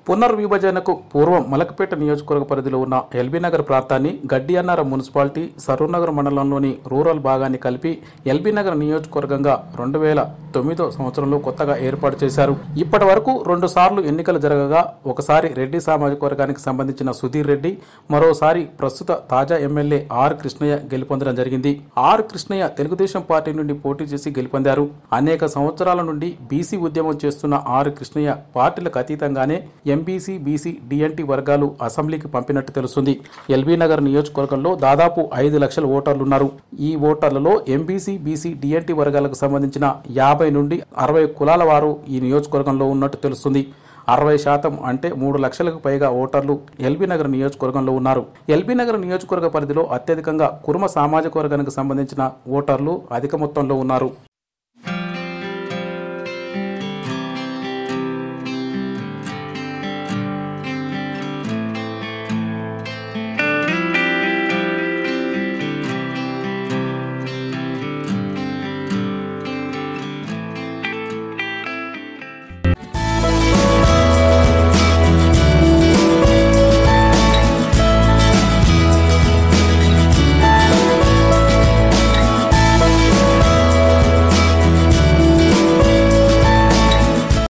పునర్విభజనకు పూర్వం మలకపేట నియోజకవర్గ పరిధిలో ఉన్న ఎల్బీ నగర్ ప్రాంతాన్ని గడ్డి అన్నార మున్సిపాలిటీ సరూర్నగర్ మండలంలోని రూరల్ భాగాన్ని కలిపి ఎల్బీ నగర్ నియోజకవర్గంగా రెండు వేల తొమ్మిదో సంవత్సరంలో కొత్తగా ఏర్పాటు చేశారు ఇప్పటి వరకు రెండు సార్లు ఎన్నికలు జరగగా ఒకసారి రెడ్డి సామాజిక వర్గానికి సంబంధించిన సుధీర్ రెడ్డి మరోసారి ప్రస్తుత తాజా ఎమ్మెల్యే ఆర్ కృష్ణయ్య గెలుపొందడం జరిగింది ఆర్ కృష్ణయ్య తెలుగుదేశం పార్టీ నుండి పోటీ చేసి గెలుపొందారు అనేక సంవత్సరాల నుండి బీసీ ఉద్యమం చేస్తున్న ఆర్ కృష్ణయ్య పార్టీలకు అతీతంగానే ఎంబీసీ బీసీ డిఎన్టీ వర్గాలు అసెంబ్లీకి పంపినట్టు తెలుస్తుంది ఎల్బీ నగర్ నియోజకవర్గంలో దాదాపు ఐదు లక్షల ఓటర్లున్నారు ఈ ఓటర్లలో ఎంబీసీ బీసీ డిఎన్టీ వర్గాలకు సంబంధించిన యాభై నుండి అరవై కులాల వారు ఈ నియోజకవర్గంలో ఉన్నట్టు తెలుస్తుంది అరవై శాతం అంటే మూడు లక్షలకు పైగా ఓటర్లు ఎల్బీ నగర్ నియోజకవర్గంలో ఉన్నారు ఎల్బీ నగర్ నియోజకవర్గ పరిధిలో అత్యధికంగా కుర్మ సామాజిక వర్గానికి సంబంధించిన ఓటర్లు అధిక మొత్తంలో ఉన్నారు